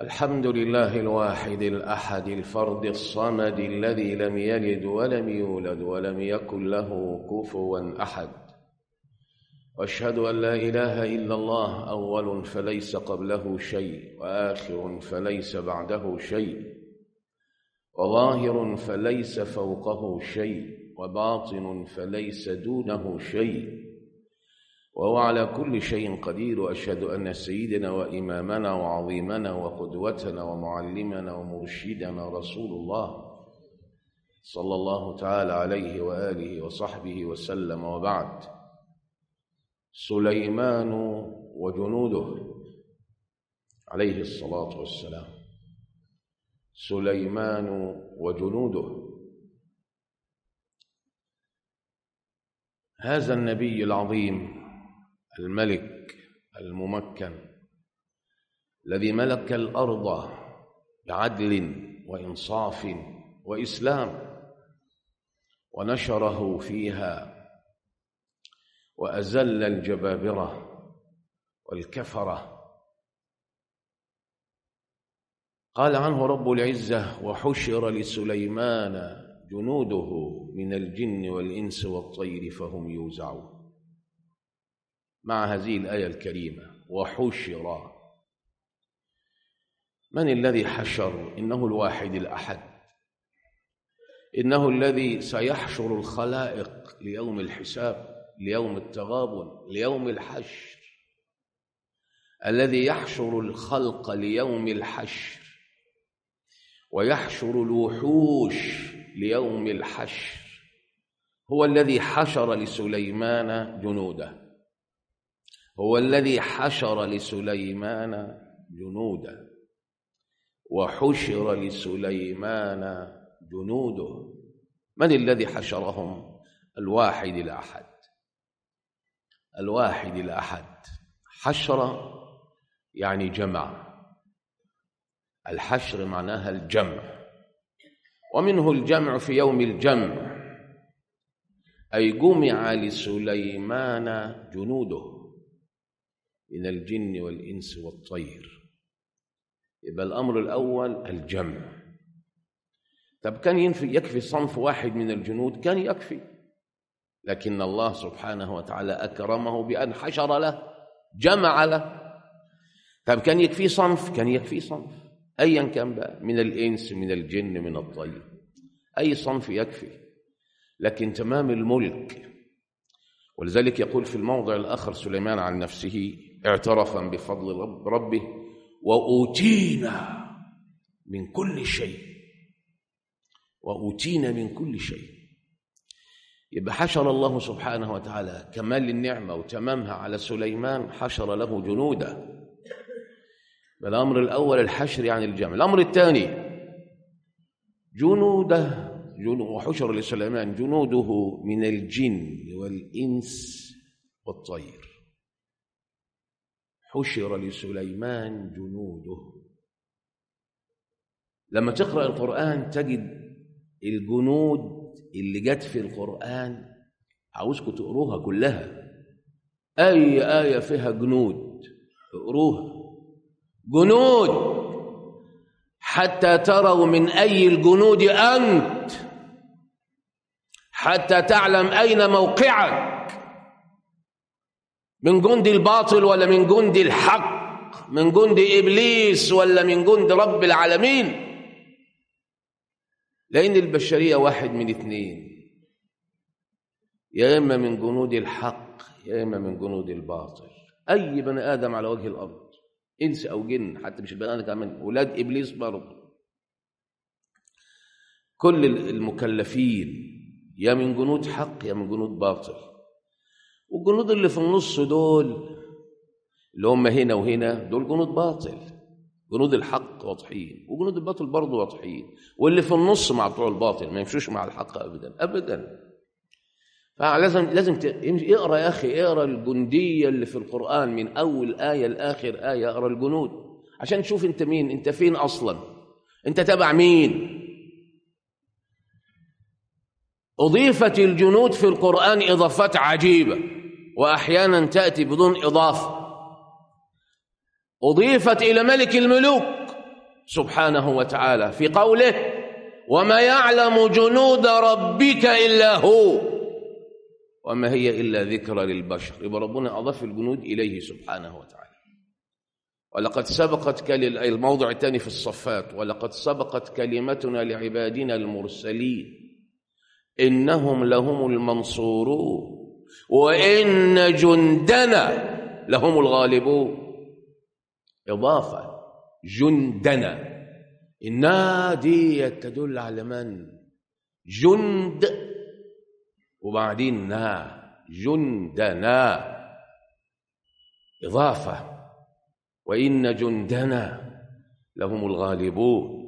الحمد لله الواحد الأحد الفرد الصمد الذي لم يلد ولم يولد ولم يكن له كفوا أحد واشهد أن لا إله إلا الله أول فليس قبله شيء وآخر فليس بعده شيء وظاهر فليس فوقه شيء وباطن فليس دونه شيء وهو على كل شيء قدير واشهد ان سيدنا وامامنا وعظيمنا وقدوتنا ومعلمنا ومرشدنا رسول الله صلى الله تعالى عليه واله وصحبه وسلم وبعد سليمان وجنوده عليه الصلاه والسلام سليمان وجنوده هذا النبي العظيم الملك الممكن الذي ملك الارض بعدل وانصاف واسلام ونشره فيها واذل الجبابره والكفره قال عنه رب العزه وحشر لسليمان جنوده من الجن والانس والطير فهم يوزعون مع هذه الايه الكريمه وحشر من الذي حشر انه الواحد الاحد انه الذي سيحشر الخلائق ليوم الحساب ليوم التغابن ليوم الحشر الذي يحشر الخلق ليوم الحشر ويحشر الوحوش ليوم الحشر هو الذي حشر لسليمان جنوده هو الذي حشر لسليمان جنوده وحشر لسليمان جنوده من الذي حشرهم الواحد الاحد الواحد الاحد حشر يعني جمع الحشر معناها الجمع ومنه الجمع في يوم الجمع أي جمع لسليمان جنوده من الجن والإنس والطير يبقى الأمر الأول الجمع طب كان ينفي يكفي صنف واحد من الجنود كان يكفي لكن الله سبحانه وتعالى أكرمه بأن حشر له جمع له طب كان يكفي صنف كان يكفي صنف ايا كان بقى من الانس من الجن من الطير اي صنف يكفي لكن تمام الملك ولذلك يقول في الموضع الاخر سليمان عن نفسه اعترفا بفضل رب ربه واوتينا من كل شيء واوتينا من كل شيء يبقى حشر الله سبحانه وتعالى كمال النعمه وتمامها على سليمان حشر له جنوده الأمر الأول الحشر يعني الجمع الأمر الثاني جنوده جنود وحشر لسليمان جنوده من الجن والإنس والطير حشر لسليمان جنوده لما تقرأ القرآن تجد الجنود اللي جت في القرآن عاوزكم تقروها كلها أي آية فيها جنود اقروها جنود حتى تروا من أي الجنود أنت حتى تعلم أين موقعك من جند الباطل ولا من جند الحق من جند إبليس ولا من جند رب العالمين لأن البشرية واحد من اثنين يا إما من جنود الحق يا إما من جنود الباطل أي بني آدم على وجه الأرض انس او جن حتى مش البني ادم كمان ولاد ابليس برضه كل المكلفين يا من جنود حق يا من جنود باطل والجنود اللي في النص دول اللي هم هنا وهنا دول جنود باطل جنود الحق واضحين وجنود الباطل برضه واضحين واللي في النص مع بتوع الباطل ما يمشوش مع الحق ابدا ابدا فلازم لازم اقرا يا اخي اقرا الجنديه اللي في القران من اول ايه لاخر ايه اقرا الجنود عشان تشوف انت مين انت فين اصلا انت تبع مين اضيفت الجنود في القران اضافات عجيبه واحيانا تاتي بدون اضافه اضيفت الى ملك الملوك سبحانه وتعالى في قوله وما يعلم جنود ربك إلا هو وما هي إلا ذكرى للبشر يبقى ربنا أضاف الجنود إليه سبحانه وتعالى ولقد سبقت كل... الموضع الثاني في الصفات ولقد سبقت كلمتنا لعبادنا المرسلين إنهم لهم المنصورون وإن جندنا لهم الغالبون إضافة جندنا النا دي تدل على من جند وبعدين نا جندنا إضافة وإن جندنا لهم الغالبون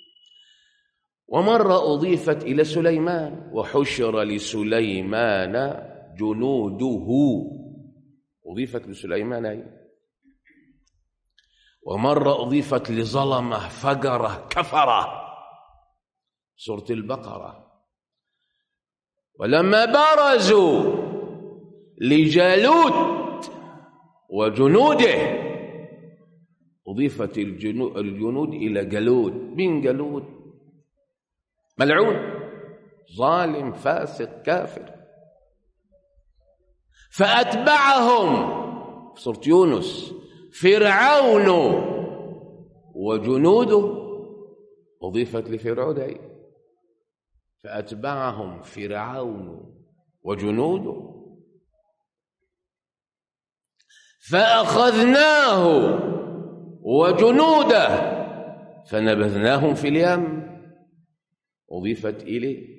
ومرة أضيفت إلى سليمان وحشر لسليمان جنوده أضيفت لسليمان أي ومرة أضيفت لظلمة فجرة كفرة سورة البقرة ولما برزوا لجالوت وجنوده أضيفت الجنود, الجنود إلى جالوت مين جالوت ملعون ظالم فاسق كافر فأتبعهم في سورة يونس فرعون وجنوده أضيفت لفرعون أي فأتبعهم فرعون وجنوده فأخذناه وجنوده فنبذناهم في اليم أضيفت إليه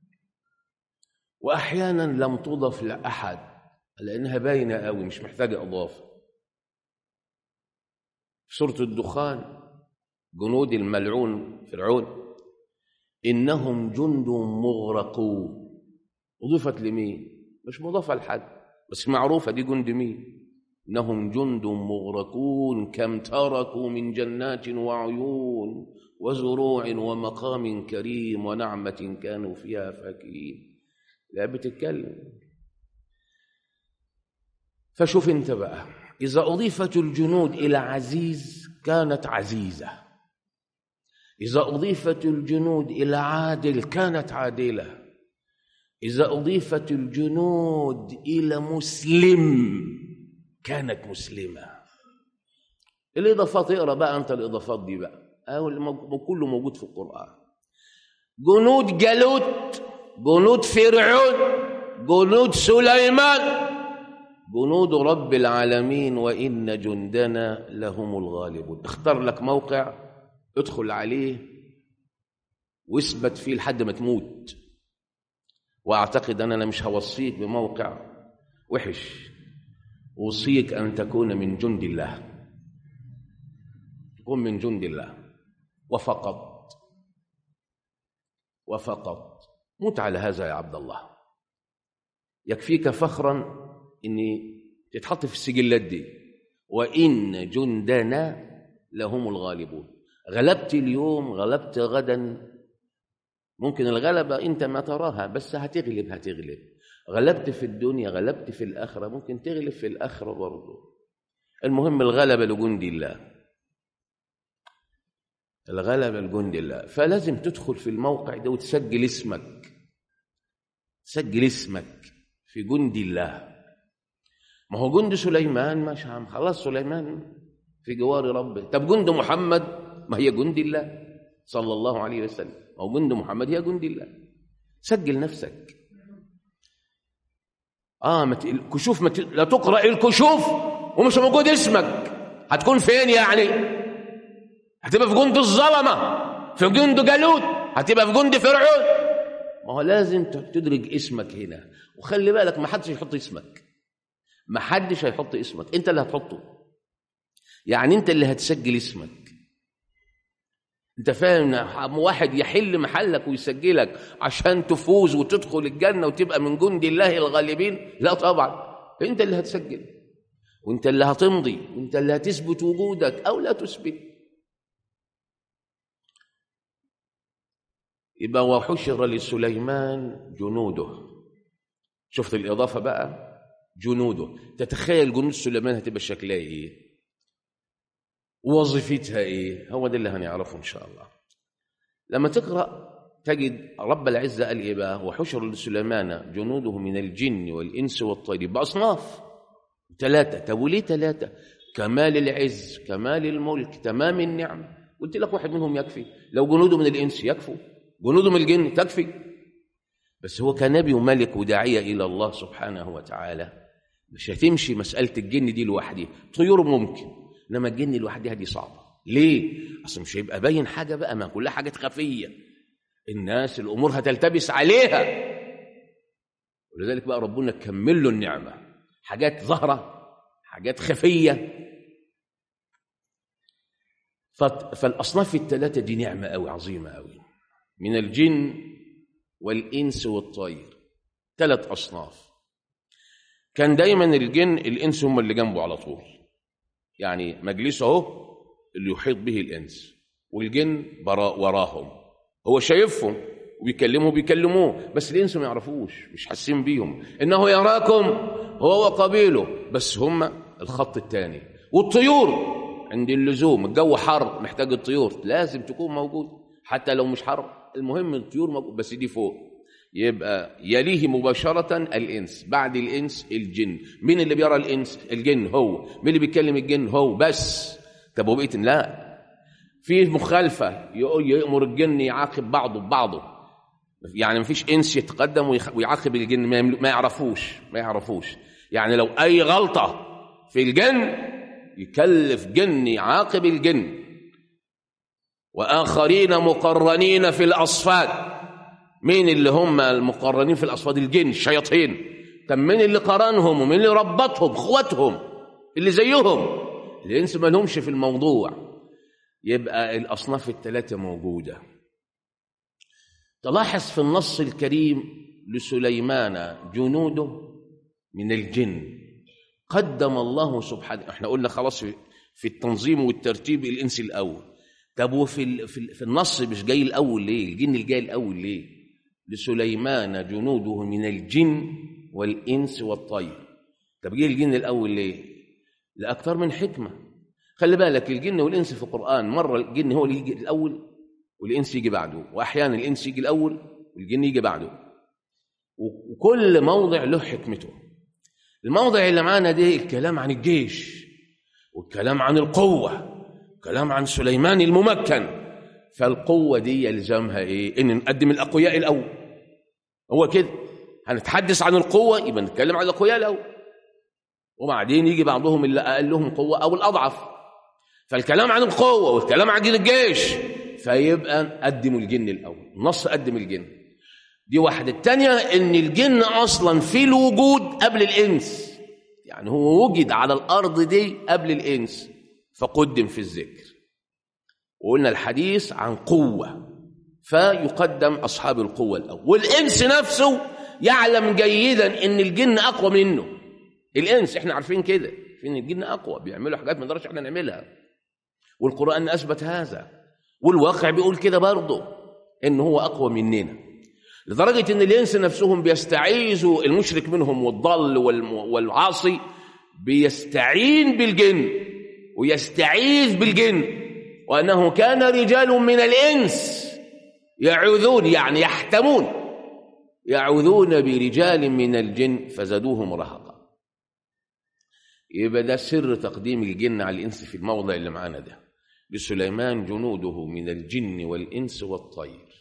وأحيانا لم تضف لأحد لأنها باينة قوي مش محتاجة إضافة في سورة الدخان جنود الملعون فرعون إنهم جند مغرقون أضيفت لمين؟ مش مضافة لحد بس معروفة دي جند مين؟ إنهم جند مغرقون كم تركوا من جنات وعيون وزروع ومقام كريم ونعمة كانوا فيها فاكهين لا بتتكلم فشوف انت بقى إذا أضيفت الجنود إلى عزيز كانت عزيزة إذا أضيفت الجنود إلى عادل كانت عادلة إذا أضيفت الجنود إلى مسلم كانت مسلمة الإضافات اقرأ بقى أنت الإضافات دي بقى أو كله موجود في القرآن جنود جالوت جنود فرعون جنود سليمان جنود رب العالمين وإن جندنا لهم الغالبون اختار لك موقع ادخل عليه واثبت فيه لحد ما تموت واعتقد ان انا مش هوصيك بموقع وحش اوصيك ان تكون من جند الله تكون من جند الله وفقط وفقط موت على هذا يا عبد الله يكفيك فخرا اني تتحط في السجلات دي وان جندنا لهم الغالبون غلبت اليوم غلبت غدا ممكن الغلبة أنت ما تراها بس هتغلب هتغلب غلبت في الدنيا غلبت في الآخرة ممكن تغلب في الآخرة برضه المهم الغلبة لجند الله الغلبة لجند الله فلازم تدخل في الموقع ده وتسجل اسمك تسجل اسمك في جند الله ما هو جند سليمان مش عم خلاص سليمان في جوار ربه طب جند محمد ما هي جند الله صلى الله عليه وسلم أو جند محمد هي جند الله سجل نفسك اه مت... الكشوف مت... لا تقرا الكشوف ومش موجود اسمك هتكون فين يعني هتبقى في جند الظلمه في جند جالوت هتبقى في جند فرعون ما هو لازم تدرج اسمك هنا وخلي بالك ما حدش يحط اسمك ما حدش هيحط اسمك انت اللي هتحطه يعني انت اللي هتسجل اسمك انت فاهم واحد يحل محلك ويسجلك عشان تفوز وتدخل الجنه وتبقى من جند الله الغالبين لا طبعا انت اللي هتسجل وانت اللي هتمضي وانت اللي هتثبت وجودك او لا تثبت يبقى وحشر لسليمان جنوده شفت الاضافه بقى جنوده تتخيل جنود سليمان هتبقى شكلها ايه وظيفتها ايه هو ده اللي هنعرفه ان شاء الله لما تقرا تجد رب العزه قال ايه بقى وحشر لسليمان جنوده من الجن والانس والطير باصناف ثلاثه طب وليه ثلاثه كمال العز كمال الملك تمام النعم قلت لك واحد منهم يكفي لو جنوده من الانس يكفوا جنوده من الجن تكفي بس هو كنبي وملك وداعيه الى الله سبحانه وتعالى مش هتمشي مساله الجن دي لوحدها طيور ممكن انما الجن لوحدها دي صعبه ليه اصل مش هيبقى باين حاجه بقى ما كلها حاجات خفيه الناس الامور هتلتبس عليها ولذلك بقى ربنا كمل له النعمه حاجات ظاهره حاجات خفيه فالاصناف الثلاثه دي نعمه قوي عظيمه قوي من الجن والانس والطير ثلاث اصناف كان دايما الجن الانس هم اللي جنبه على طول يعني مجلسه اهو اللي يحيط به الانس والجن براء وراهم هو شايفهم وبيكلموا بيكلموه بس الانس ما يعرفوش مش حاسين بيهم انه يراكم هو وقبيله بس هم الخط الثاني والطيور عند اللزوم الجو حر محتاج الطيور لازم تكون موجود حتى لو مش حر المهم الطيور موجود بس دي فوق يبقى يليه مباشرة الإنس بعد الإنس الجن مين اللي بيرى الإنس الجن هو مين اللي بيتكلم الجن هو بس طب وبقيت لا في مخالفة يأمر الجن يعاقب بعضه ببعضه يعني مفيش إنس يتقدم ويعاقب الجن ما يعرفوش ما يعرفوش يعني لو أي غلطة في الجن يكلف جن يعاقب الجن وآخرين مقرنين في الأصفاد مين اللي هم المقرنين في الأصفاد الجن الشياطين طب مين اللي قرنهم ومين اللي ربطهم اخواتهم اللي زيهم الإنس ما لهمش في الموضوع يبقى الأصناف الثلاثة موجودة تلاحظ في النص الكريم لسليمان جنوده من الجن قدم الله سبحانه احنا قلنا خلاص في التنظيم والترتيب الانس الاول طب وفي في النص مش جاي الاول ليه الجن اللي جاي الاول ليه لسليمان جنوده من الجن والانس والطير طب جه الجن الاول ليه لاكثر من حكمه خلي بالك الجن والانس في القران مره الجن هو اللي يجي الاول والانس يجي بعده واحيانا الانس يجي الاول والجن يجي بعده وكل موضع له حكمته الموضع اللي معانا ده الكلام عن الجيش والكلام عن القوة كلام عن سليمان الممكن فالقوة دي يلزمها ايه ان نقدم الاقوياء الاول هو كده هنتحدث عن القوة يبقى نتكلم عن الاقوياء الاول وبعدين يجي بعضهم اللي اقلهم قوة او الاضعف فالكلام عن القوة والكلام عن الجيش فيبقى نقدم الجن الاول نص قدم الجن دي واحدة التانية ان الجن اصلا في الوجود قبل الانس يعني هو وجد على الارض دي قبل الانس فقدم في الذكر وقلنا الحديث عن قوة فيقدم اصحاب القوة الاول والانس نفسه يعلم جيدا ان الجن اقوى منه الانس احنا عارفين كده ان الجن اقوى بيعملوا حاجات ما نقدرش احنا نعملها والقرآن اثبت هذا والواقع بيقول كده برضه ان هو اقوى مننا لدرجة أن الإنس نفسهم بيستعيذوا المشرك منهم والضال والعاصي بيستعين بالجن ويستعيذ بالجن وأنه كان رجال من الإنس يعوذون يعني يحتمون يعوذون برجال من الجن فزادوهم رهقا يبقى ده سر تقديم الجن على الإنس في الموضع اللي معانا ده لسليمان جنوده من الجن والإنس والطير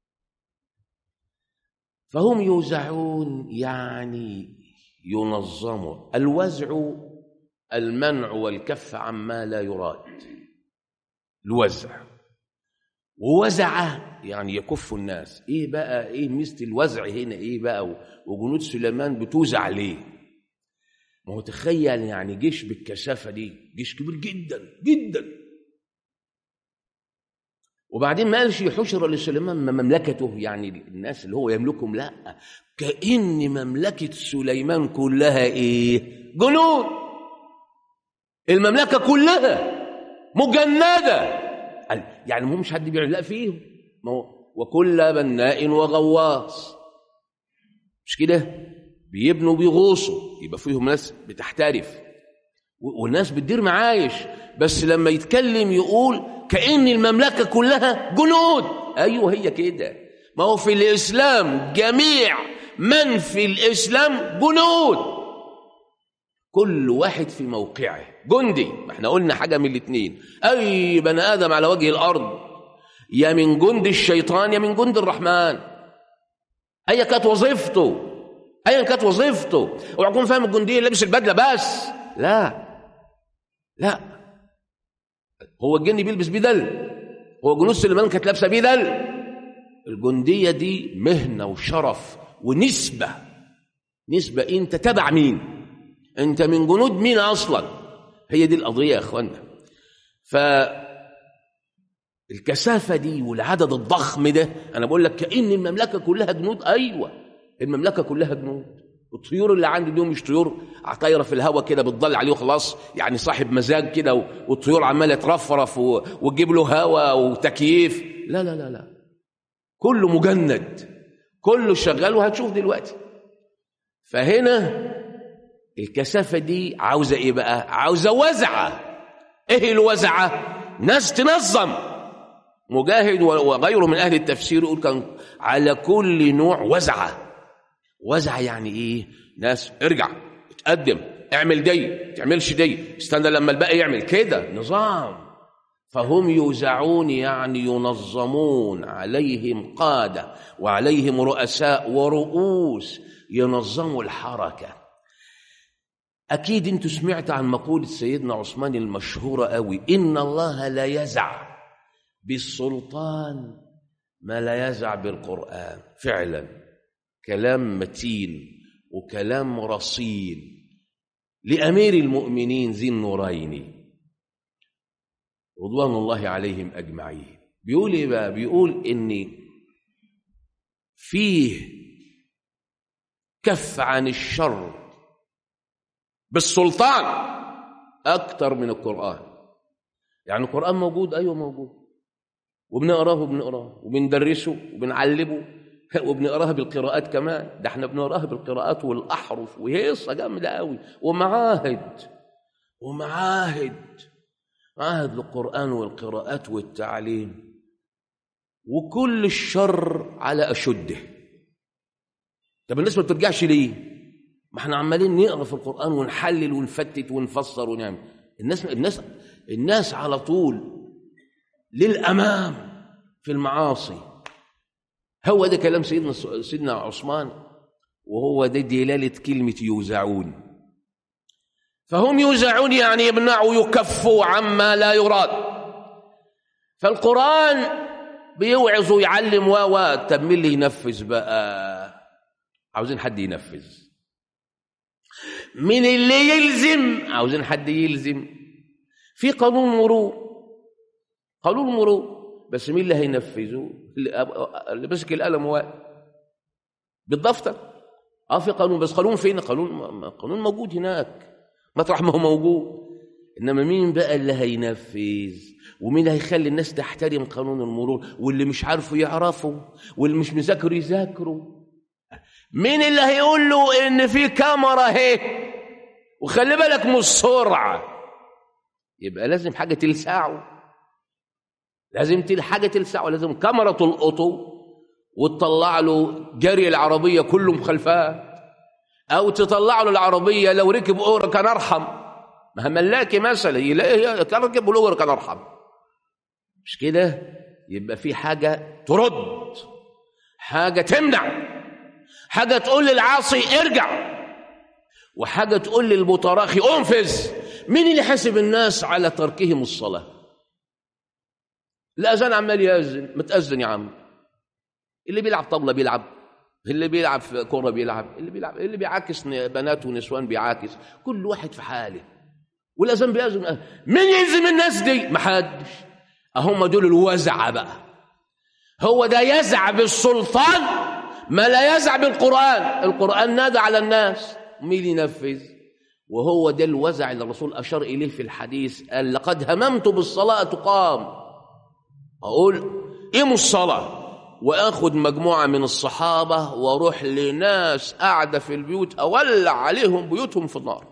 فهم يوزعون يعني ينظموا الوزع المنع والكف عما لا يراد الوزع ووزع يعني يكف الناس ايه بقى ايه ميزه الوزع هنا ايه بقى وجنود سليمان بتوزع ليه ما هو تخيل يعني جيش بالكثافه دي جيش كبير جدا جدا وبعدين ما قالش حشر لسليمان مملكته يعني الناس اللي هو يملكهم لا كأن مملكة سليمان كلها ايه جنود المملكة كلها مجندة يعني مو مش حد بيعلق فيهم ما هو وكل بناء وغواص مش كده بيبنوا بيغوصوا يبقى فيهم ناس بتحترف والناس بتدير معايش بس لما يتكلم يقول كأن المملكة كلها جنود أيوه هي كده ما هو في الإسلام جميع من في الإسلام جنود كل واحد في موقعه جندي ما احنا قلنا حاجة من الاثنين أي بني آدم على وجه الأرض يا من جند الشيطان يا من جند الرحمن أيا كانت وظيفته أيا كانت وظيفته اوعى تكون فاهم الجندي لابس البدلة بس لا لا هو الجندي بيلبس بدل هو جنود سليمان كانت لابسه بدل الجنديه دي مهنه وشرف ونسبه نسبه انت تبع مين انت من جنود مين اصلا هي دي القضيه يا اخوانا ف الكثافه دي والعدد الضخم ده انا بقول لك كان المملكه كلها جنود ايوه المملكه كلها جنود الطيور اللي عندي دي مش طيور طايره في الهواء كده بتضل عليه وخلاص يعني صاحب مزاج كده والطيور عماله ترفرف وتجيب له هواء وتكييف لا لا لا لا كله مجند كله شغال وهتشوف دلوقتي فهنا الكثافه دي عاوزه ايه بقى عاوزه وزعه ايه الوزعه ناس تنظم مجاهد وغيره من اهل التفسير يقول كان على كل نوع وزعه وزع يعني ايه ناس ارجع اتقدم اعمل دي تعملش دي استنى لما الباقي يعمل كده نظام فهم يوزعون يعني ينظمون عليهم قادة وعليهم رؤساء ورؤوس ينظموا الحركة أكيد أنتوا سمعت عن مقولة سيدنا عثمان المشهورة قوي إن الله لا يزع بالسلطان ما لا يزع بالقرآن فعلاً كلام متين وكلام رصين لأمير المؤمنين ذي النورين رضوان الله عليهم أجمعين بيقول إيه بقى بيقول إن فيه كف عن الشر بالسلطان أكتر من القرآن يعني القرآن موجود أيوه موجود وبنقراه وبنقراه وبندرسه وبنعلمه وبنقراها بالقراءات كمان ده احنا بنقراها بالقراءات والاحرف وهيصه جامده قوي ومعاهد ومعاهد معاهد للقران والقراءات والتعليم وكل الشر على اشده طب الناس ما بترجعش ليه ما احنا عمالين نقرا في القران ونحلل ونفتت ونفسر ونعمل الناس الناس الناس على طول للامام في المعاصي هو ده كلام سيدنا سيدنا عثمان وهو ده دلالة كلمة يوزعون فهم يوزعون يعني يمنعوا يكفوا عما لا يراد فالقرآن بيوعظ ويعلم و و طب مين اللي ينفذ بقى عاوزين حد ينفذ مين اللي يلزم عاوزين حد يلزم في قانون مرور قانون مرور بس مين اللي هينفذه اللي ماسك القلم واقف بالدفتر اه في قانون بس قانون فين قانون قانون موجود هناك مطرح ما هو موجود انما مين بقى اللي هينفذ ومين هيخلي الناس تحترم قانون المرور واللي مش عارفه يعرفه واللي مش مذاكره يذاكره مين اللي هيقول له ان في كاميرا اهي وخلي بالك من السرعه يبقى لازم حاجه تلسعه لازم حاجه تلسعه لازم كاميرا تلقطه وتطلع له جري العربيه كله مخالفات او تطلع له العربيه لو ركب اورا كان ارحم ما ملاكي مثلا يلاقي كان ركب الاورا كان ارحم مش كده يبقى في حاجه ترد حاجه تمنع حاجه تقول للعاصي ارجع وحاجه تقول للمتراخي انفذ مين اللي حاسب الناس على تركهم الصلاه الاذان عمال يأذن متأذن يا عم اللي بيلعب طبلة بيلعب اللي بيلعب في كورة بيلعب اللي بيلعب اللي بيعاكس بنات ونسوان بيعاكس كل واحد في حاله والاذان بيأذن مين يلزم الناس دي محدش هم دول الوزعة بقى هو ده يزع بالسلطان ما لا يزع بالقرآن القرآن نادى على الناس مين ينفذ وهو ده الوزع اللي الرسول أشار إليه في الحديث قال لقد هممت بالصلاة تقام أقول قيموا الصلاة وآخد مجموعة من الصحابة وأروح لناس قاعدة في البيوت أولع عليهم بيوتهم في النار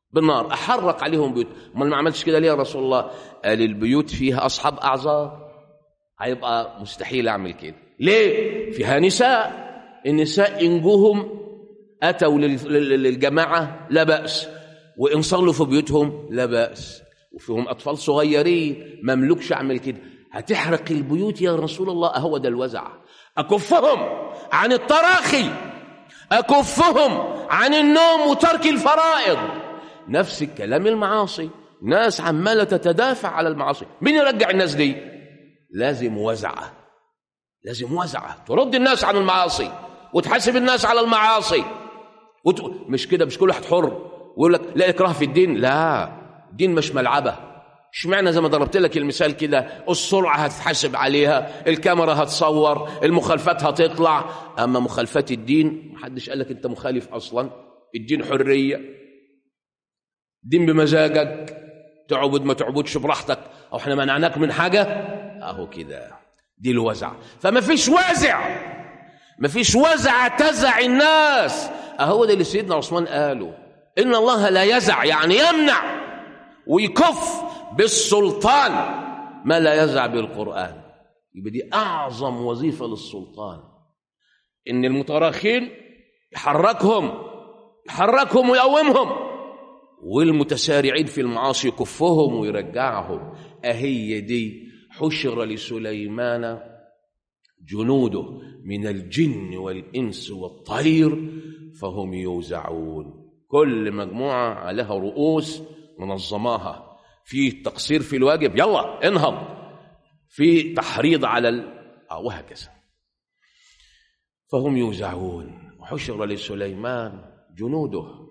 بالنار احرق عليهم بيوت امال ما عملتش كده ليه يا رسول الله قال البيوت فيها اصحاب اعذار هيبقى مستحيل اعمل كده ليه فيها نساء النساء ان جوهم اتوا لل- لل- للجماعه لا باس وان صلوا في بيوتهم لا باس وفيهم اطفال صغيرين مملوكش اعمل كده هتحرق البيوت يا رسول الله اهو ده الوزع اكفهم عن التراخي اكفهم عن النوم وترك الفرائض نفس الكلام المعاصي ناس عماله تتدافع على المعاصي مين يرجع الناس دي لازم وزعه لازم وزعه ترد الناس عن المعاصي وتحاسب الناس على المعاصي وت... مش كده مش كل واحد حر ويقول لك لا اكراه في الدين لا الدين مش ملعبه اشمعنى زي ما ضربت لك المثال كده السرعه هتتحاسب عليها الكاميرا هتصور المخالفات هتطلع اما مخالفات الدين محدش قال لك انت مخالف اصلا الدين حريه دين بمزاجك تعبد ما تعبدش براحتك او احنا منعناك من حاجه اهو كده دي الوزع فما فيش وازع ما فيش وزع تزع الناس اهو ده اللي سيدنا عثمان قاله ان الله لا يزع يعني يمنع ويكف بالسلطان ما لا يزع بالقران يبقى دي اعظم وظيفه للسلطان ان المتراخين يحركهم يحركهم ويقومهم والمتسارعين في المعاصي يكفهم ويرجعهم أهي دي حشر لسليمان جنوده من الجن والإنس والطير فهم يوزعون كل مجموعة عليها رؤوس منظماها في تقصير في الواجب يلا انهض في تحريض على ال... آه، وهكذا فهم يوزعون وحشر لسليمان جنوده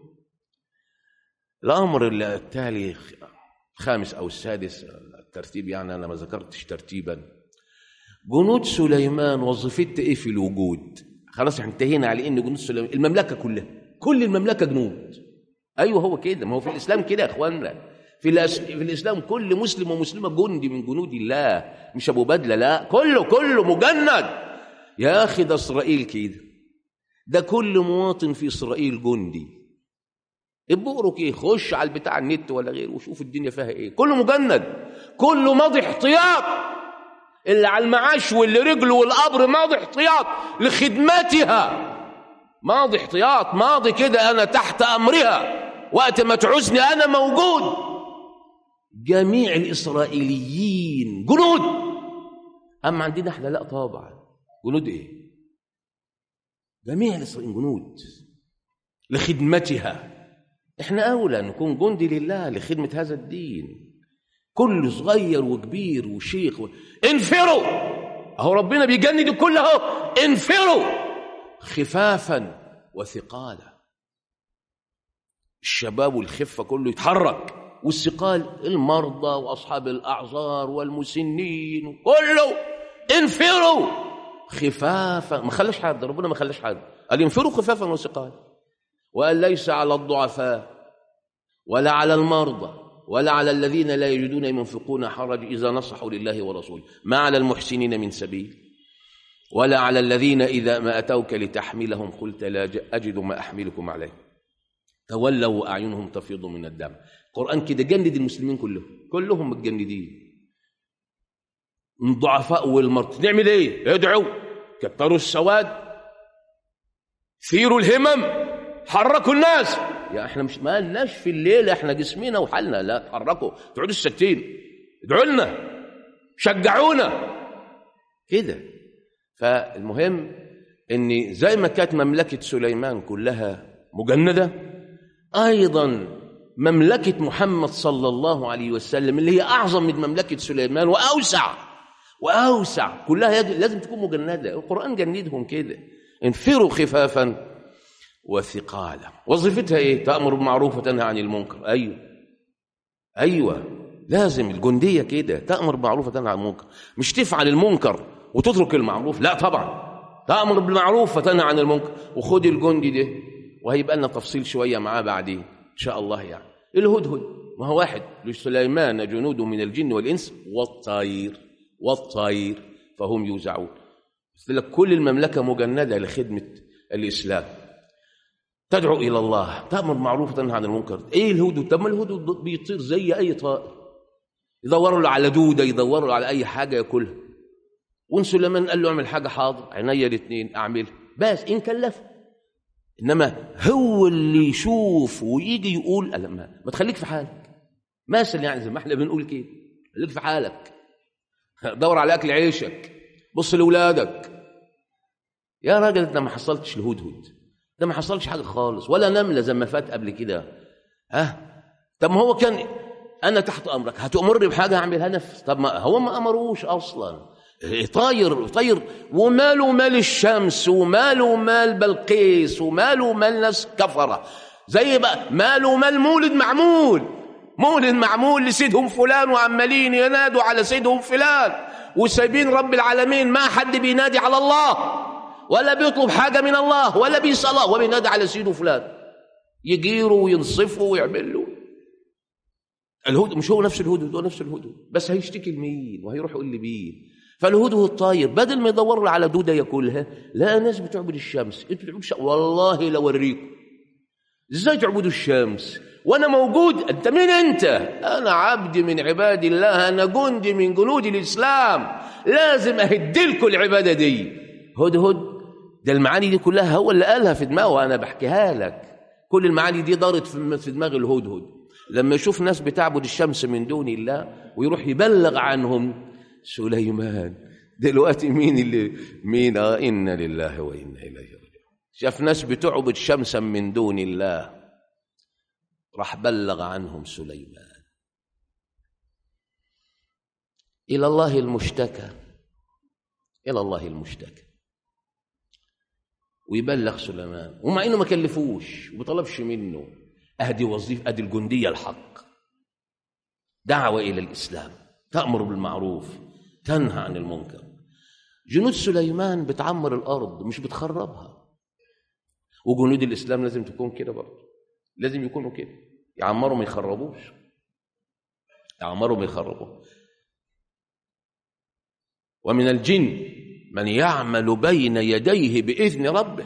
الأمر التالي الخامس أو السادس الترتيب يعني أنا ما ذكرتش ترتيبا جنود سليمان وظيفتها إيه في الوجود خلاص احنا انتهينا على إن جنود سليمان المملكة كلها كل المملكة جنود أيوه هو كده ما هو في الإسلام كده يا إخواننا في, الأس... في الإسلام كل مسلم ومسلمة جندي من جنود الله مش أبو بدلة لا كله كله مجند يا أخي ده إسرائيل كده ده كل مواطن في إسرائيل جندي ابقرك ايه خش على البتاع النت ولا غيره وشوف الدنيا فيها ايه كله مجند كله ماضي احتياط اللي على المعاش واللي رجله والقبر ماضي احتياط لخدمتها ماضي احتياط ماضي كده انا تحت امرها وقت ما تعوزني انا موجود جميع الاسرائيليين جنود اما عندنا احنا لا طبعا جنود ايه جميع الاسرائيليين جنود لخدمتها احنا اولى نكون جندي لله لخدمه هذا الدين كل صغير وكبير وشيخ و... انفروا اهو ربنا بيجند الكل اهو انفروا خفافا وثقالا الشباب والخفه كله يتحرك والثقال المرضى واصحاب الاعذار والمسنين كله انفروا خفافا ما خلاش حد ربنا ما خلاش حد قال انفروا خفافا وثقالا وقال ليس على الضعفاء ولا على المرضى ولا على الذين لا يجدون ينفقون حرج إذا نصحوا لله ورسوله ما على المحسنين من سبيل ولا على الذين إذا ما أتوك لتحملهم قلت لا أجد ما أحملكم عليه تولوا وأعينهم تفيض من الدم القرآن كده جند المسلمين كلهم كلهم متجندين من الضعفاء والمرضى نعمل ايه ادعوا كتروا السواد ثيروا الهمم حركوا الناس يا احنا مش ما لناش في الليل احنا جسمنا وحالنا لا تحركوا تقعدوا الساكتين ادعوا لنا شجعونا كده فالمهم ان زي ما كانت مملكه سليمان كلها مجنده ايضا مملكه محمد صلى الله عليه وسلم اللي هي اعظم من مملكه سليمان واوسع واوسع كلها لازم تكون مجنده القران جندهم كده انفروا خفافا وثقالا وظيفتها ايه تأمر بالمعروف وتنهى عن المنكر ايوه ايوه لازم الجنديه كده تأمر بالمعروف وتنهى عن المنكر مش تفعل المنكر وتترك المعروف لا طبعا تأمر بالمعروف وتنهى عن المنكر وخد الجندي ده وهيبقى لنا تفصيل شويه معاه بعدين ان شاء الله يعني الهدهد ما هو واحد لسليمان جنود من الجن والانس والطير والطير فهم يوزعون قلت لك كل المملكه مجنده لخدمه الاسلام تدعو الى الله تامر بالمعروف وتنهى عن المنكر ايه الهدوء طب ما الهدوء بيطير زي اي طائر يدوروا له على دوده يدوروا له على اي حاجه ياكلها وان سليمان قال له اعمل حاجه حاضر عينيا الاثنين اعملها بس ان كلفه انما هو اللي يشوف ويجي يقول ألا ما, ما تخليك في حالك مثل يعني زي ما احنا بنقول كده خليك في حالك دور على اكل عيشك بص لاولادك يا راجل انت ما حصلتش الهدهد ده ما حصلش حاجه خالص ولا نمله زي ما فات قبل كده ها طب ما هو كان انا تحت امرك هتامرني بحاجه اعملها نفس طب ما هو ما امروش اصلا طاير طاير وماله مال الشمس وماله مال بلقيس وماله مال ناس كفره زي بقى ماله مال مولد معمول مولد معمول لسيدهم فلان وعمالين ينادوا على سيدهم فلان وسايبين رب العالمين ما حد بينادي على الله ولا بيطلب حاجة من الله ولا بيصلى وبينادي على سيده فلان يجيروا وينصفوا ويعملوا الهدى مش هو نفس الهدى هو نفس الهدى بس هيشتكي لمين وهيروح يقول لمين فالهدى الطاير بدل ما يدور له على دوده ياكلها لا ناس بتعبد الشمس انتوا بتعبدوا الشمس والله لو اوريكم ازاي تعبدوا الشمس وانا موجود انت مين انت انا عبد من عباد الله انا جندي من جنود الاسلام لازم اهدلكم العباده دي هدهد ده المعاني دي كلها هو اللي قالها في دماغه وانا بحكيها لك كل المعاني دي دارت في دماغ الهدهد لما يشوف ناس بتعبد الشمس من دون الله ويروح يبلغ عنهم سليمان دلوقتي مين اللي مين آه إنا لله وإنا إليه راجعون شاف ناس بتعبد شمسا من دون الله راح بلغ عنهم سليمان إلى الله المشتكى إلى الله المشتكى ويبلغ سليمان ومع إنه ما كلفوش وما طلبش منه أهدي وظيفة أدي الجندية الحق دعوة إلى الإسلام تأمر بالمعروف تنهى عن المنكر جنود سليمان بتعمر الأرض مش بتخربها وجنود الإسلام لازم تكون كده برضه لازم يكونوا كده يعمروا ما يخربوش يعمروا ما يخربوا ومن الجن من يعمل بين يديه بإذن ربه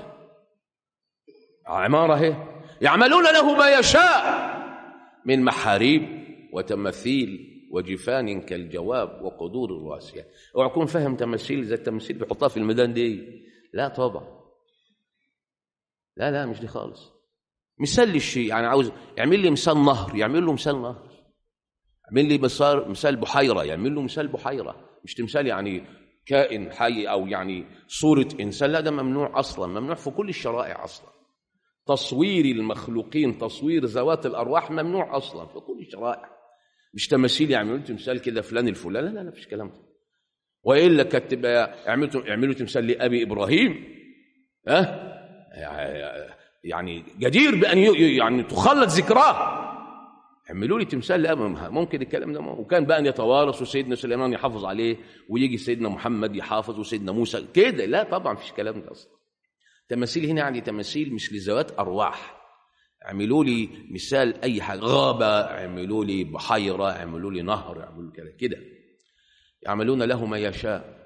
عمارة هي يعملون له ما يشاء من محاريب وتماثيل وجفان كالجواب وقدور الراسية اوعى تكون فاهم تماثيل زي التماثيل بيحطها في الميدان دي لا طبعا لا لا مش دي خالص مثال للشيء يعني عاوز يعمل لي مثال نهر يعمل له مثال نهر يعمل لي مثال مثال بحيرة يعمل له مثال بحيرة مش تمثال يعني كائن حي أو يعني صورة إنسان لا ده ممنوع أصلا ممنوع في كل الشرائع أصلا تصوير المخلوقين تصوير ذوات الأرواح ممنوع أصلا في كل الشرائع مش تماثيل يعملوا تمثال كده فلان الفلان لا لا لا مفيش كلام ده والا كانت تبقى اعملوا اعملوا تمثال لابي ابراهيم ها يعني جدير بان يعني تخلد ذكراه اعملوا لي تمثال لابي ممكن الكلام ده وكان بقى ان يتوارث وسيدنا سليمان يحافظ عليه ويجي سيدنا محمد يحافظ وسيدنا موسى كده لا طبعا مفيش كلام ده اصلا تماثيل هنا يعني تماثيل مش لذوات ارواح اعملوا لي مثال اي حاجه غابه اعملوا لي بحيره اعملوا لي نهر اعملوا كده كده يعملون له ما يشاء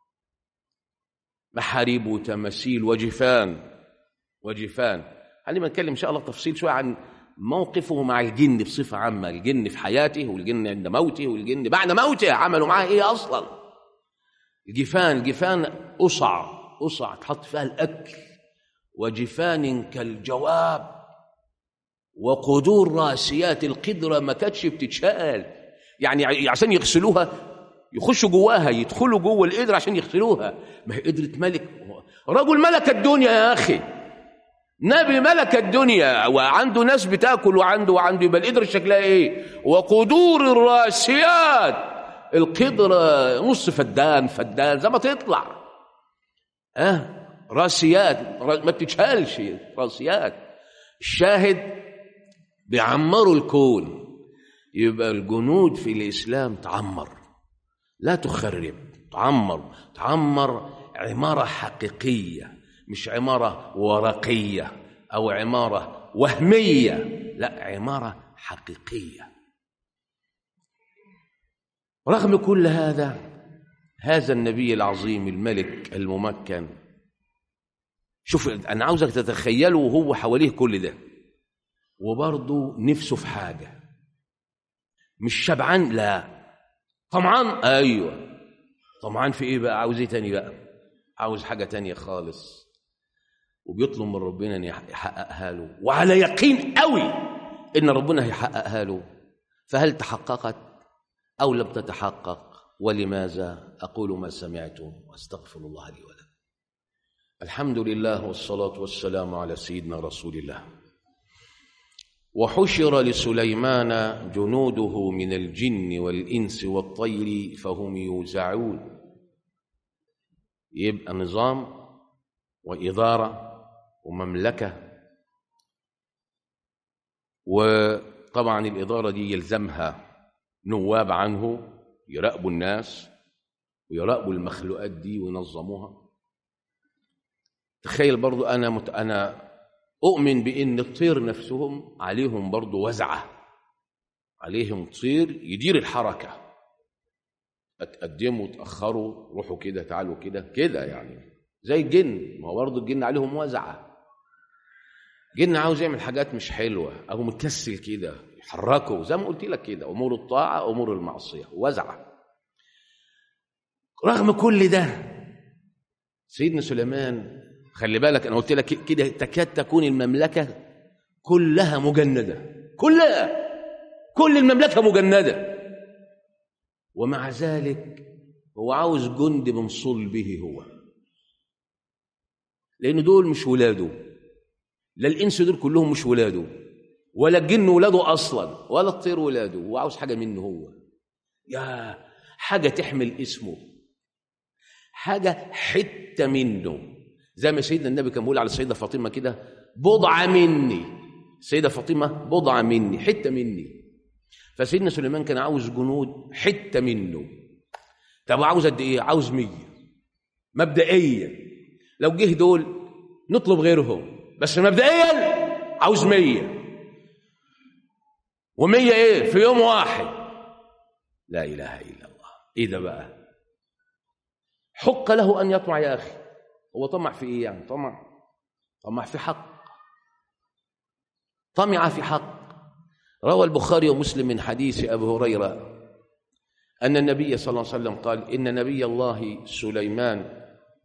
محاريب وتماثيل وجفان وجفان خلينا نتكلم ان شاء الله تفصيل شويه عن موقفه مع الجن بصفه عامه الجن في حياته والجن عند موته والجن بعد موته عملوا معاه ايه اصلا الجفان الجفان قصع قصع تحط فيها الاكل وجفان كالجواب وقدور راسيات القدرة ما كانتش بتتشال يعني عشان يغسلوها يخشوا جواها يدخلوا جوه القدرة عشان يغسلوها ما هي قدرة ملك رجل ملك الدنيا يا أخي نبي ملك الدنيا وعنده ناس بتاكل وعنده وعنده يبقى القدرة شكلها ايه وقدور الراسيات القدرة نص فدان فدان زي ما تطلع اه راسيات ما بتتشالش راسيات الشاهد بيعمروا الكون يبقى الجنود في الإسلام تعمر لا تخرب تعمر تعمر عمارة حقيقية مش عمارة ورقية أو عمارة وهمية لا عمارة حقيقية رغم كل هذا هذا النبي العظيم الملك الممكن شوف انا عاوزك تتخيله وهو حواليه كل ده وبرضه نفسه في حاجه مش شبعان لا طمعان ايوه طمعان في ايه بقى عاوز ايه تاني بقى عاوز حاجه تانية خالص وبيطلب من ربنا ان يحققها له وعلى يقين قوي ان ربنا هيحققها له فهل تحققت او لم تتحقق ولماذا اقول ما سمعتم واستغفر الله لي ولكم الحمد لله والصلاه والسلام على سيدنا رسول الله وحشر لسليمان جنوده من الجن والانس والطير فهم يوزعون يبقى نظام واداره ومملكه وطبعا الاداره دي يلزمها نواب عنه يراقبوا الناس ويراقبوا المخلوقات دي وينظموها تخيل برضو انا مت... انا اؤمن بان الطير نفسهم عليهم برضو وزعه عليهم طير يدير الحركه اتقدموا تاخروا روحوا كده تعالوا كده كده يعني زي الجن ما هو برضه الجن عليهم وزعه جن عاوز يعمل حاجات مش حلوه او مكسل كده يحركه زي ما قلت لك كده امور الطاعه امور المعصيه وزعه رغم كل ده سيدنا سليمان خلي بالك انا قلت لك كده تكاد تكون المملكه كلها مجنده كلها كل المملكه مجنده ومع ذلك هو عاوز جند من صلبه هو لان دول مش ولاده لا الانس دول كلهم مش ولاده ولا الجن ولاده اصلا ولا الطير ولاده هو عاوز حاجه منه هو يا حاجه تحمل اسمه حاجه حته منه زي ما سيدنا النبي كان بيقول على السيده فاطمه كده بضعه مني السيده فاطمه بضعه مني حته مني فسيدنا سليمان كان عاوز جنود حته منه طب عاوز قد ايه عاوز مية مبدئيا لو جه دول نطلب غيرهم بس مبدئيا عاوز مية ومية ايه في يوم واحد لا اله الا الله ايه ده بقى حق له ان يطمع يا اخي هو طمع في ايه يعني طمع طمع في حق طمع في حق روى البخاري ومسلم من حديث ابي هريره ان النبي صلى الله عليه وسلم قال ان نبي الله سليمان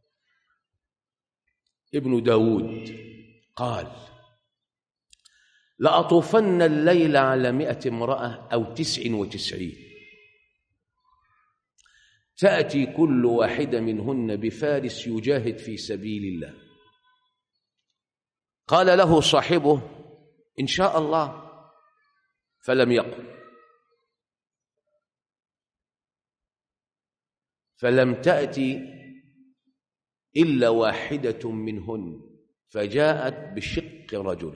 ابن داود قال لأطوفن الليل على مئة امرأة أو تسع وتسعين تأتي كل واحدة منهن بفارس يجاهد في سبيل الله قال له صاحبه إن شاء الله فلم يقل فلم تأتي إلا واحدة منهن فجاءت بشق رجل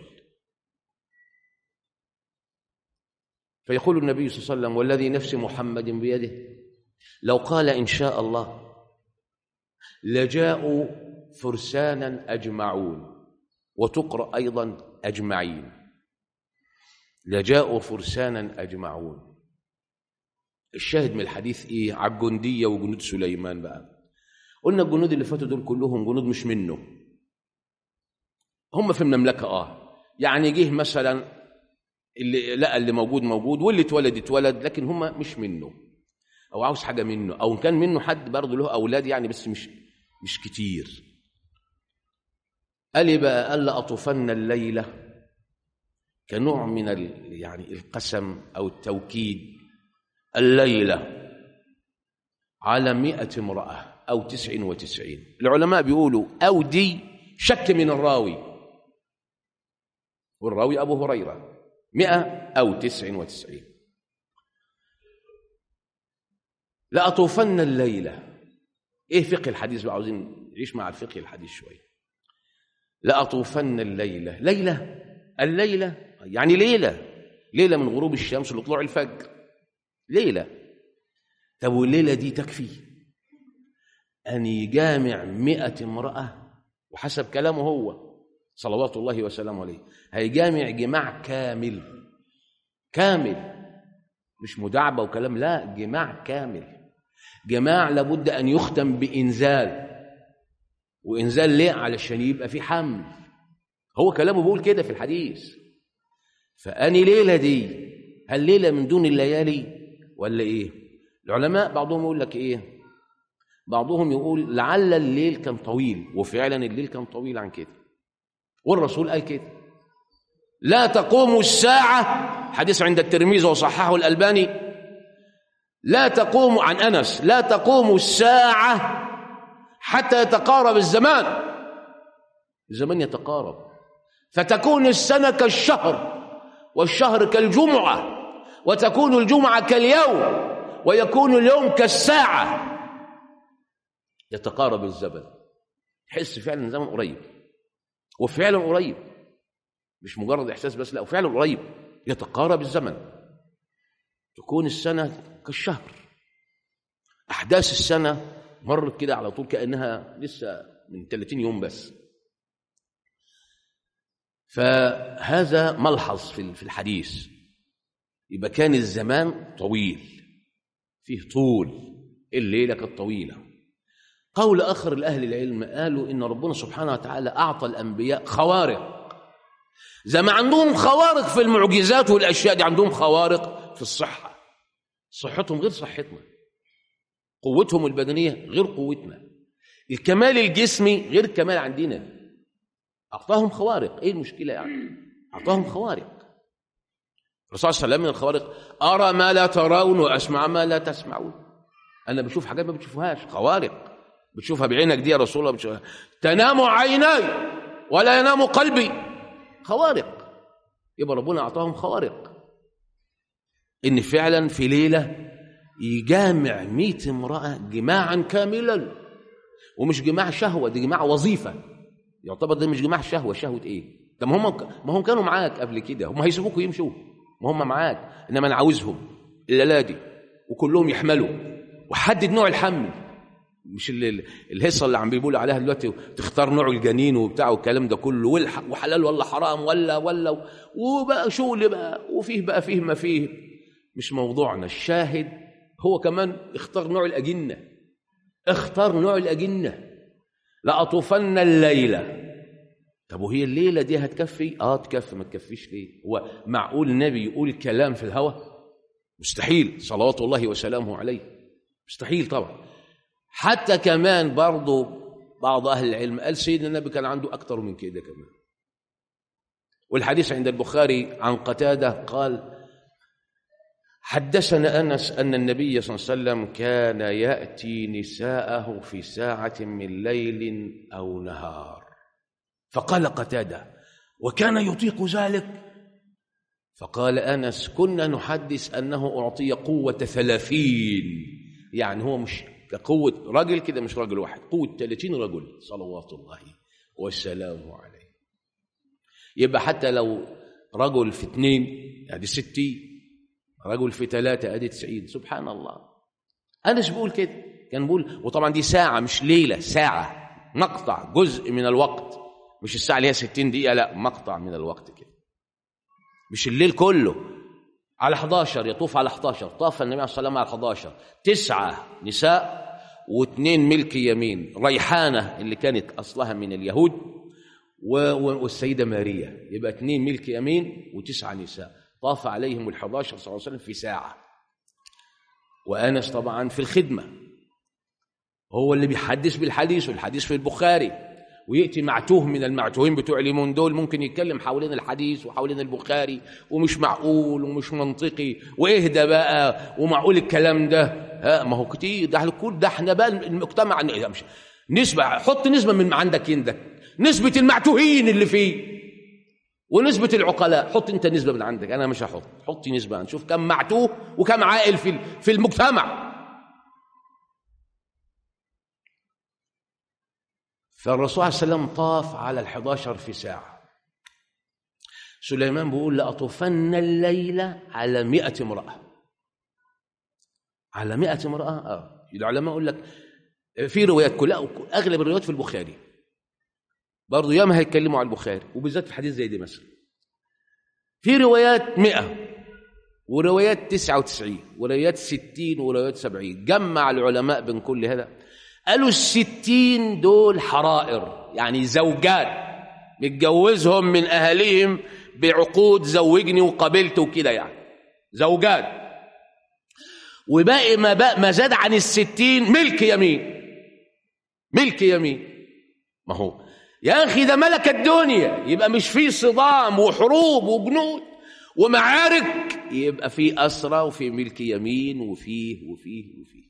فيقول النبي صلى الله عليه وسلم والذي نفس محمد بيده لو قال إن شاء الله لجاءوا فرسانا أجمعون وتقرأ أيضا أجمعين لجاءوا فرسانا أجمعون الشاهد من الحديث إيه عالجندية وجنود سليمان بقى قلنا الجنود اللي فاتوا دول كلهم جنود مش منه هم في المملكة آه يعني جه مثلا اللي لقى اللي موجود موجود واللي اتولد اتولد لكن هم مش منه او عاوز حاجه منه او كان منه حد برضه له اولاد يعني بس مش مش كتير قال بقى قال لاطوفن الليله كنوع من ال يعني القسم او التوكيد الليله على مئة امرأة أو تسع وتسعين العلماء بيقولوا أو دي شك من الراوي والراوي أبو هريرة مئة أو تسع وتسعين لأطوفن الليلة إيه فقه الحديث بقى عاوزين نعيش مع الفقه الحديث شوية لأطوفن الليلة ليلة الليلة يعني ليلة ليلة من غروب الشمس لطلوع الفجر ليلة طب والليلة دي تكفي أن يجامع مئة امرأة وحسب كلامه هو صلوات الله وسلامه عليه هيجامع جماع كامل كامل مش مداعبة وكلام لا جماع كامل جماع لابد أن يختم بإنزال وإنزال ليه علشان يبقى في حمل هو كلامه بيقول كده في الحديث فأني ليلة دي هل ليلة من دون الليالي ولا إيه العلماء بعضهم يقول لك إيه بعضهم يقول لعل الليل كان طويل وفعلا الليل كان طويل عن كده والرسول قال كده لا تقوم الساعة حديث عند الترمذي وصححه الألباني لا تقوم عن أنس لا تقوم الساعة حتى يتقارب الزمان الزمان يتقارب فتكون السنة كالشهر والشهر كالجمعة وتكون الجمعة كاليوم ويكون اليوم كالساعة يتقارب الزمن تحس فعلا الزمن قريب وفعلا قريب مش مجرد احساس بس لا وفعلا قريب يتقارب الزمن تكون السنه كالشهر احداث السنه مرت كده على طول كانها لسه من 30 يوم بس فهذا ملحظ في في الحديث يبقى كان الزمان طويل فيه طول الليله كانت طويله قول اخر لاهل العلم قالوا ان ربنا سبحانه وتعالى اعطى الانبياء خوارق زي ما عندهم خوارق في المعجزات والاشياء دي عندهم خوارق في الصحه صحتهم غير صحتنا قوتهم البدنيه غير قوتنا الكمال الجسمي غير كمال عندنا اعطاهم خوارق ايه المشكله يعني اعطاهم خوارق الرسول صلى الله عليه وسلم من الخوارق ارى ما لا ترون واسمع ما لا تسمعون انا بشوف حاجات ما بتشوفوهاش خوارق بتشوفها بعينك دي يا رسول الله بتشوفها تنام عيناي ولا ينام قلبي خوارق يبقى ربنا اعطاهم خوارق ان فعلا في ليله يجامع مئة امراه جماعا كاملا ومش جماع شهوه دي جماع وظيفه يعتبر ده مش جماع شهوه شهوه ايه ده ما هم ما هم كانوا معاك قبل كده هم هيسيبوك ويمشوا ما هم معاك انما انا عاوزهم الليله دي وكلهم يحملوا وحدد نوع الحمل مش اللي الهصه اللي عم بيقولوا عليها دلوقتي تختار نوع الجنين وبتاع والكلام ده كله وحلال ولا حرام ولا ولا وبقى شغل بقى وفيه بقى فيه ما فيه مش موضوعنا الشاهد هو كمان اختار نوع الاجنه اختار نوع الاجنه لاطوفن الليله طب وهي الليله دي هتكفي اه تكفي ما تكفيش ليه هو معقول النبي يقول كلام في الهوى مستحيل صلوات الله وسلامه عليه مستحيل طبعا حتى كمان برضه بعض أهل العلم قال سيدنا النبي كان عنده أكثر من كده كمان والحديث عند البخاري عن قتادة قال حدثنا أنس أن النبي صلى الله عليه وسلم كان يأتي نساءه في ساعة من ليل أو نهار فقال قتادة وكان يطيق ذلك فقال أنس كنا نحدث أنه أعطي قوة ثلاثين يعني هو مش كقوة رجل كده مش رجل واحد قوة 30 رجل صلوات الله وسلامه عليه يبقى حتى لو رجل في اثنين ادي ستين رجل في ثلاثة ادي تسعين سبحان الله أنس بيقول كده كان بيقول وطبعا دي ساعة مش ليلة ساعة مقطع جزء من الوقت مش الساعة اللي هي 60 دقيقة لا مقطع من الوقت كده مش الليل كله على 11 يطوف على 11 طاف النبي عليه الصلاه والسلام على 11 تسعه نساء واثنين ملك يمين ريحانه اللي كانت اصلها من اليهود والسيده ماريا يبقى اثنين ملك يمين وتسعه نساء طاف عليهم ال11 صلى الله عليه وسلم في ساعه وانس طبعا في الخدمه هو اللي بيحدث بالحديث والحديث في البخاري وياتي معتوه من المعتوهين بتوع اليمون دول ممكن يتكلم حوالين الحديث وحوالين البخاري ومش معقول ومش منطقي وايه ده بقى ومعقول الكلام ده ها ما هو كتير ده كل ده احنا بقى المجتمع مش نسبه حط نسبه من عندك عندك نسبه المعتوهين اللي فيه ونسبة العقلاء حط انت نسبة من عندك انا مش هحط حط نسبة نشوف كم معتوه وكم عائل في في المجتمع فالرسول عليه السلام طاف على الحداشر في ساعة سليمان بيقول لأطوفن الليلة على مئة امرأة على مئة امرأة آه. العلماء يقول لك في روايات كلها أغلب الروايات في البخاري برضه ياما هيتكلموا على البخاري وبالذات في حديث زي دي مثلا في روايات مئة وروايات تسعة وتسعين وروايات ستين وروايات سبعين جمع العلماء بين كل هذا قالوا الستين دول حرائر يعني زوجات متجوزهم من أهاليهم بعقود زوجني وقابلت وكده يعني زوجات وباقي ما, بقى ما زاد عن الستين ملك يمين ملك يمين ما هو يا أخي ده ملك الدنيا يبقى مش فيه صدام وحروب وجنود ومعارك يبقى فيه أسرى وفيه ملك يمين وفيه وفيه وفيه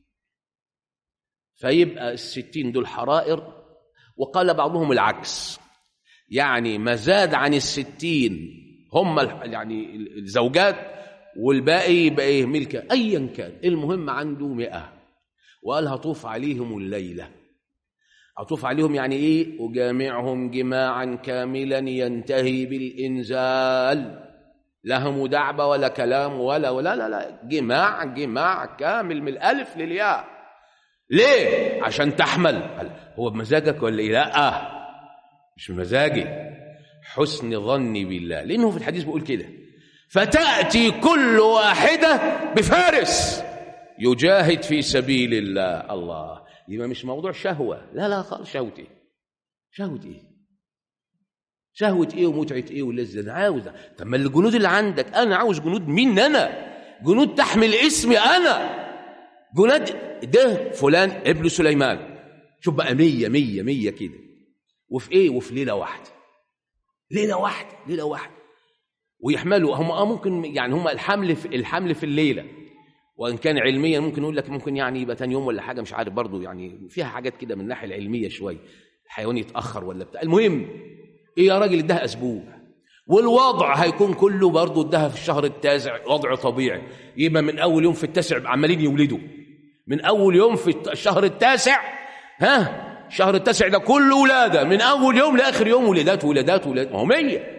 فيبقى الستين دول حرائر وقال بعضهم العكس يعني ما زاد عن الستين هم يعني الزوجات والباقي يبقى ايه ملك ايا كان المهم عنده مئة وقال هطوف عليهم الليله أطوف عليهم يعني إيه أجامعهم جماعا كاملا ينتهي بالإنزال لا مداعبة ولا كلام ولا ولا لا لا جماع جماع كامل من الألف للياء ليه؟ عشان تحمل هو بمزاجك ولا إيه؟ لا مش بمزاجي حسن ظني بالله لأنه في الحديث بيقول كده فتأتي كل واحدة بفارس يجاهد في سبيل الله الله يبقى مش موضوع شهوة لا لا خالص شهوة ايه شهوة ايه شهوة ايه ومتعة ايه ولذة انا عاوز طب ما الجنود اللي عندك انا عاوز جنود مين انا جنود تحمل اسمي انا جنود ده فلان ابن سليمان شوف بقى مية مية مية كده وفي ايه وفي ليلة واحدة ليلة واحدة ليلة واحدة ويحملوا هم اه ممكن يعني هم الحمل في الحمل في الليله وان كان علميا ممكن يقول لك ممكن يعني يبقى تاني يوم ولا حاجه مش عارف برضه يعني فيها حاجات كده من الناحيه العلميه شويه الحيوان يتاخر ولا بتاع المهم ايه يا راجل ادها اسبوع والوضع هيكون كله برضه ادها في الشهر التاسع وضع طبيعي يبقى من اول يوم في التاسع عمالين يولدوا من اول يوم في الشهر التاسع ها الشهر التاسع ده كله ولاده من اول يوم لاخر يوم ولادات ولادات ولادات ما هو 100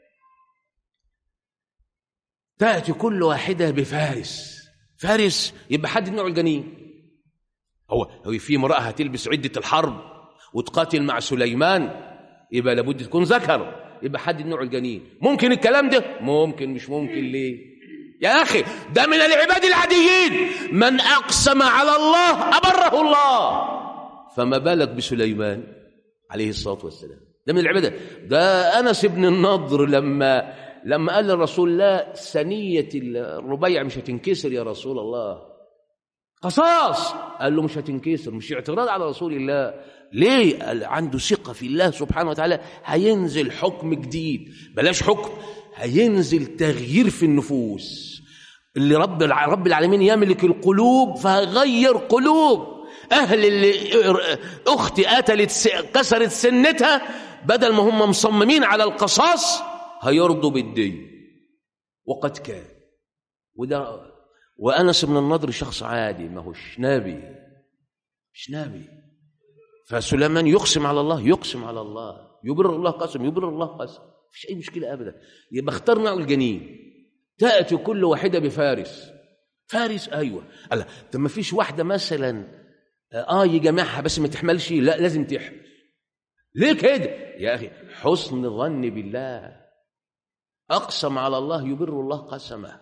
تاتي كل واحده بفارس فارس يبقى حد نوع الجنين هو هو في امراه هتلبس عده الحرب وتقاتل مع سليمان يبقى لابد تكون ذكر يبقى حد نوع الجنين ممكن الكلام ده ممكن مش ممكن ليه يا اخي ده من العباد العاديين من اقسم على الله ابره الله فما بالك بسليمان عليه الصلاه والسلام ده من العباده ده انس بن النضر لما لما قال للرسول لا ثنية الربيع مش هتنكسر يا رسول الله قصاص قال له مش هتنكسر مش اعتراض على رسول الله ليه قال عنده ثقة في الله سبحانه وتعالى هينزل حكم جديد بلاش حكم هينزل تغيير في النفوس اللي رب رب العالمين يملك القلوب فهيغير قلوب اهل اللي اختي قتلت كسرت سنتها بدل ما هم مصممين على القصاص هيرضوا بالدين وقد كان وده وانس بن النضر شخص عادي ما هوش نبي مش نبي فسليمان يقسم على الله يقسم على الله يبر الله قسم يبر الله قسم مفيش اي مشكله ابدا يبقى اختار نوع الجنين تاتي كل واحده بفارس فارس ايوه الله طب ما فيش واحده مثلا اه يجمعها بس ما تحملش لا لازم تحمل ليه كده يا اخي حسن ظن بالله أقسم على الله يبر الله قسمه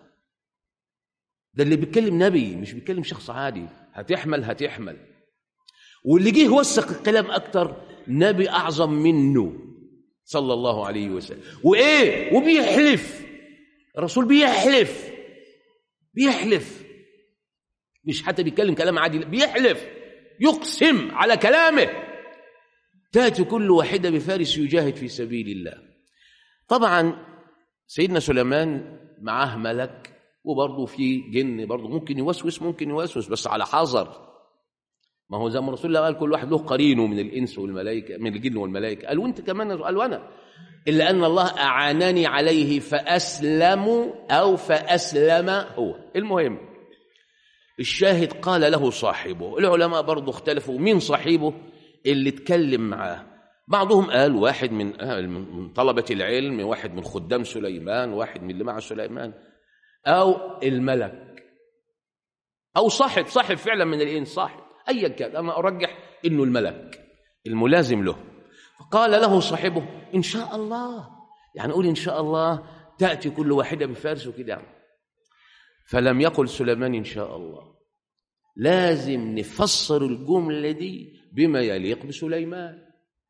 ده اللي بيتكلم نبي مش بيتكلم شخص عادي هتحمل هتحمل واللي جه وثق الكلام أكتر نبي أعظم منه صلى الله عليه وسلم وإيه وبيحلف الرسول بيحلف بيحلف مش حتى بيتكلم كلام عادي بيحلف يقسم على كلامه تأتي كل واحدة بفارس يجاهد في سبيل الله طبعا سيدنا سليمان معاه ملك وبرضه في جن برضه ممكن يوسوس ممكن يوسوس بس على حذر ما هو زي ما رسول الله قال كل واحد له قرينه من الانس والملائكه من الجن والملائكه قال وانت كمان قال وانا الا ان الله اعانني عليه فاسلم او فاسلم هو المهم الشاهد قال له صاحبه العلماء برضه اختلفوا مين صاحبه اللي اتكلم معاه بعضهم قال واحد من من طلبة العلم واحد من خدام سليمان واحد من اللي مع سليمان أو الملك أو صاحب صاحب فعلا من الإنس صاحب أيا كان أنا أرجح إنه الملك الملازم له فقال له صاحبه إن شاء الله يعني قول إن شاء الله تأتي كل واحدة بفارس وكده فلم يقل سليمان إن شاء الله لازم نفسر الجملة دي بما يليق بسليمان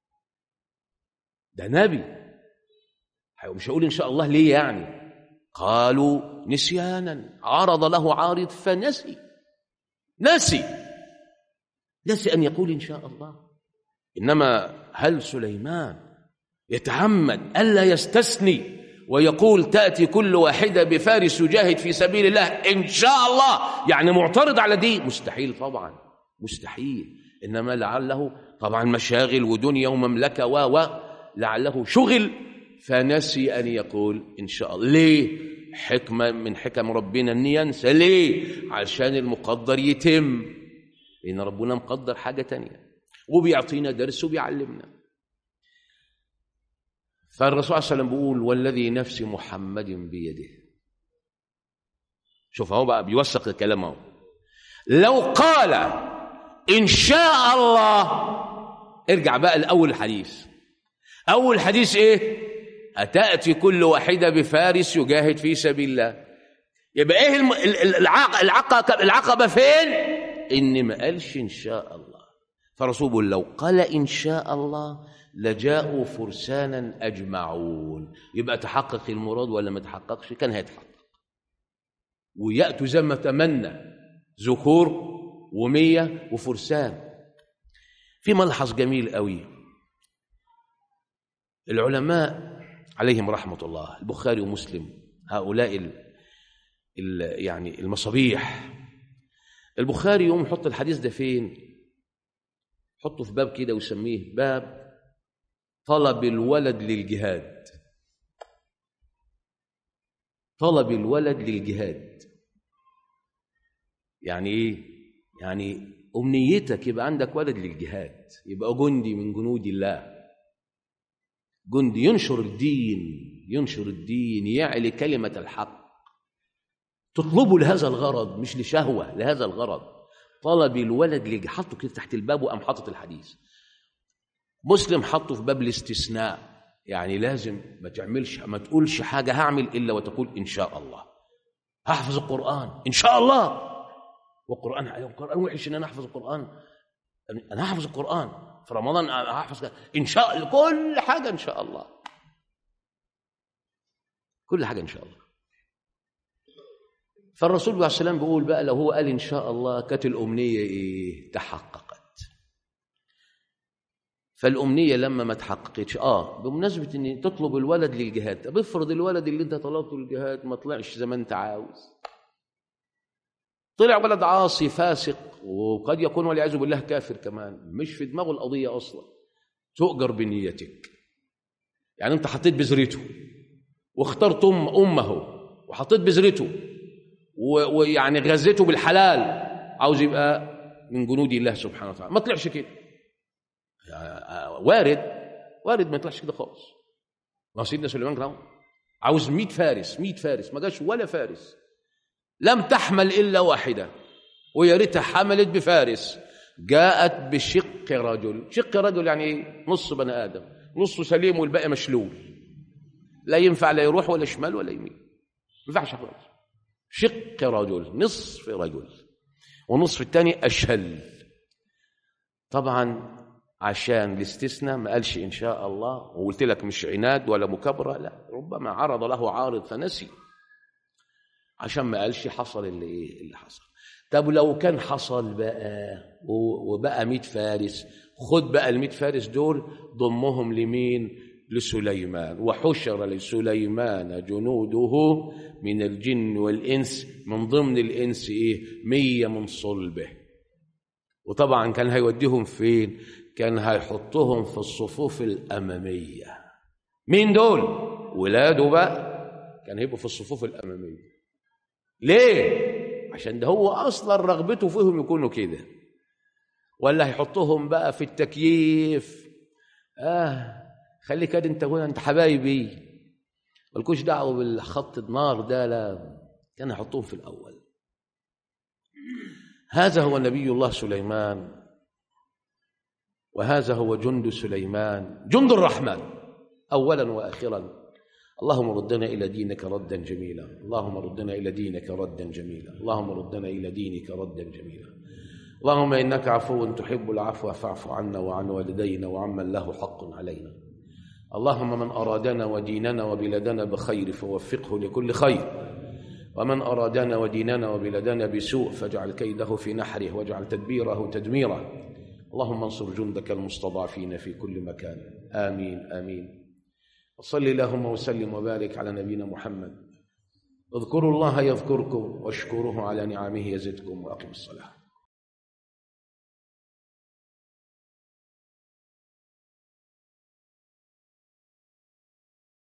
ده نبي مش هقول إن شاء الله ليه يعني قالوا نسيانا عرض له عارض فنسي نسي نسي أن يقول إن شاء الله إنما هل سليمان يتعمد ألا يستثني ويقول تأتي كل واحدة بفارس يجاهد في سبيل الله إن شاء الله يعني معترض على دي مستحيل طبعا مستحيل إنما لعله طبعا مشاغل ودنيا ومملكة و و لعله شغل فنسي أن يقول إن شاء الله ليه حكمة من حكم ربنا أن ينسى ليه عشان المقدر يتم لأن ربنا مقدر حاجة تانية وبيعطينا درس وبيعلمنا فالرسول صلى الله عليه وسلم بيقول والذي نفس محمد بيده شوف هو بقى بيوثق الكلام اهو لو قال ان شاء الله ارجع بقى لاول الحديث اول حديث ايه اتاتي كل واحده بفارس يجاهد في سبيل الله يبقى ايه الم... العق... العقبه العقبه فين ان ما قالش ان شاء الله فرسول بيقول لو قال ان شاء الله لجاءوا فرسانا اجمعون يبقى تحقق المراد ولا ما تحققش كان هيتحقق وياتوا زي ما تمنى ذكور ومية وفرسان في ملحظ جميل قوي العلماء عليهم رحمة الله البخاري ومسلم هؤلاء ال ال يعني المصابيح البخاري يوم يحط الحديث ده فين حطه في باب كده ويسميه باب طلب الولد للجهاد طلب الولد للجهاد يعني ايه يعني امنيتك يبقى عندك ولد للجهاد يبقى جندي من جنود الله جندي ينشر الدين ينشر الدين يعلي كلمة الحق تطلبه لهذا الغرض مش لشهوة لهذا الغرض طلب الولد لج حطه كده تحت الباب وقام حاطط الحديث مسلم حطه في باب الاستثناء يعني لازم ما تعملش ما تقولش حاجة هعمل إلا وتقول إن شاء الله هحفظ القرآن إن شاء الله والقرآن القرآن وحش إن أنا أحفظ القرآن أنا هحفظ القرآن في رمضان هحفظ إن شاء الله كل حاجة إن شاء الله كل حاجة إن شاء الله فالرسول عليه السلام بيقول بقى لو هو قال إن شاء الله كانت الأمنية إيه تحققت فالأمنية لما ما تحققتش آه بمناسبة إن تطلب الولد للجهاد طب افرض الولد اللي أنت طلبته للجهاد ما طلعش زي ما أنت عاوز طلع ولد عاصي فاسق وقد يكون والعياذ بالله كافر كمان مش في دماغه القضية أصلا تؤجر بنيتك يعني أنت حطيت بذرته واخترت أم أمه وحطيت بذرته ويعني غزيته بالحلال عاوز يبقى من جنود الله سبحانه وتعالى ما طلعش كده وارد وارد ما يطلعش كده خالص ما سيدنا سليمان كان عاوز 100 فارس 100 فارس ما جاش ولا فارس لم تحمل الا واحده ويا ريتها حملت بفارس جاءت بشق رجل شق رجل يعني ايه نص بني ادم نصه سليم والباقي مشلول لا ينفع لا يروح ولا شمال ولا يمين ما ينفعش خالص شق رجل نصف رجل ونصف الثاني اشهل طبعا عشان الاستثناء ما قالش ان شاء الله وقلت لك مش عناد ولا مكابره لا ربما عرض له عارض فنسي عشان ما قالش حصل اللي ايه اللي حصل طب لو كان حصل بقى وبقى 100 فارس خد بقى ال 100 فارس دول ضمهم لمين لسليمان وحشر لسليمان جنوده من الجن والانس من ضمن الانس ايه 100 من صلبه وطبعا كان هيوديهم فين كان هيحطهم في الصفوف الأمامية مين دول؟ ولاده بقى كان هيبقوا في الصفوف الأمامية ليه؟ عشان ده هو أصلا رغبته فيهم يكونوا كده ولا هيحطهم بقى في التكييف آه خلي كده انت هنا انت حبايبي مالكوش دعوه بالخط النار ده لا كان يحطوهم في الأول هذا هو نبي الله سليمان وهذا هو جند سليمان جند الرحمن اولا واخرا اللهم ردنا الى دينك ردا جميلا اللهم ردنا الى دينك ردا جميلا اللهم ردنا الى دينك ردا جميلا اللهم إنك عفو تحب العفو فاعف عنا وعن والدينا وعمن له حق علينا اللهم من أرادنا وديننا وبلادنا بخير فوفقه لكل خير ومن أرادنا وديننا وبلادنا بسوء فاجعل كيده في نحره واجعل تدبيره تدميره اللهم انصر جندك المستضعفين في كل مكان آمين آمين وصل اللهم وسلم وبارك على نبينا محمد اذكروا الله يذكركم واشكروه على نعمه يزدكم وأقم الصلاة